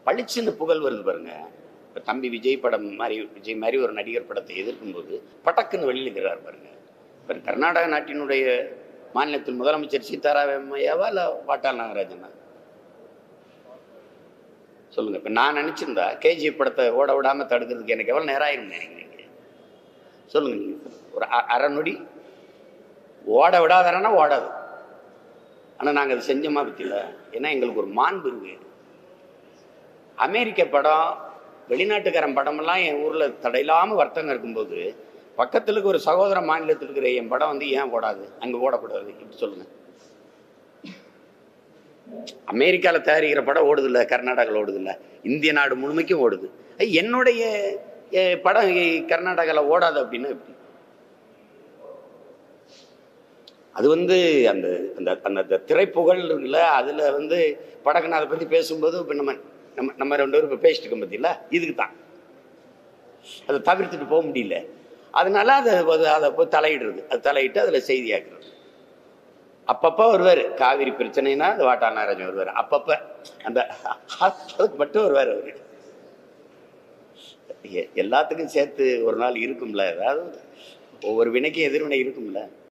பளிச்சுன்னு புகழ் வருது பாருங்க இப்போ தம்பி விஜய் படம் மாதிரி விஜய் மாதிரி ஒரு நடிகர் படத்தை எதிர்க்கும்போது பட்டக்குன்னு வெளியில் இருக்கிறார் பாருங்க இப்போ கர்நாடக நாட்டினுடைய மாநிலத்தின் முதலமைச்சர் சீதாராமையாவா இல்லை வாட்டாள் நாகராஜனா சொல்லுங்க இப்போ நான் நினச்சிருந்தா கேஜிஎஃப் படத்தை ஓட விடாமல் தடுக்கிறதுக்கு எனக்கு எவ்வளோ நேரம் ஆயிரும் நினைக்கிறீங்க சொல்லுங்க நீங்கள் ஒரு அ- அரை நொடி ஓட விடாதரன்னா ஓடாது ஆனால் நாங்கள் அது செஞ்சோமா பற்றியில ஏன்னா எங்களுக்கு ஒரு மாண்பு இருக்கு அமெரிக்க படம் வெளிநாட்டுக்காரன் படமெல்லாம் என் ஊரில் தடையில்லாமல் வர்த்தகம் இருக்கும்போது பக்கத்துல இருக்க ஒரு சகோதர மாநிலத்தில் இருக்கிற என் படம் வந்து ஏன் ஓடாது அங்கே ஓடக்கூடாது இப்படி சொல்லுங்க அமெரிக்காவில் தயாரிக்கிற படம் ஓடுது இல்லை கர்நாடகாவில் ஓடுது இல்லை இந்திய நாடு முழுமைக்கும் ஓடுது ஐ, என்னுடைய அஹ், படம் கர்நாடகாவில் ஓடாது அப்படின்னா எப்படி அது வந்து அந்த அந்த அந்த அந்த திரைப்புகழ் இருக்குல்ல அதில் வந்து படக்குன்னு அதை பற்றி பேசும்போது இப்போ நம்ம நம்ம நம்ம ரெண்டு பேரும் இப்போ பேசிட்டு இருக்கோம் பார்த்தீங்களா இதுக்கு தான் அதை தவிர்த்துட்டு போக முடியல அதனால அதை அது- அதை போய் தலையிடுறது அது தலையிட்டு அதில் செய்தியாக்குறது அப்பப்போ வருவார் காவிரி பிரச்சனைனா அது வாட்டா நாராஜன் வருவார் அப்பப்போ அந்த அதுக்கு மட்டும் வருவார் அவர் எல்லாத்துக்கும் சேர்த்து ஒரு நாள் இருக்கும்ல அதாவது ஒவ்வொரு வினைக்கும் எதிர்வினை இருக்கும்ல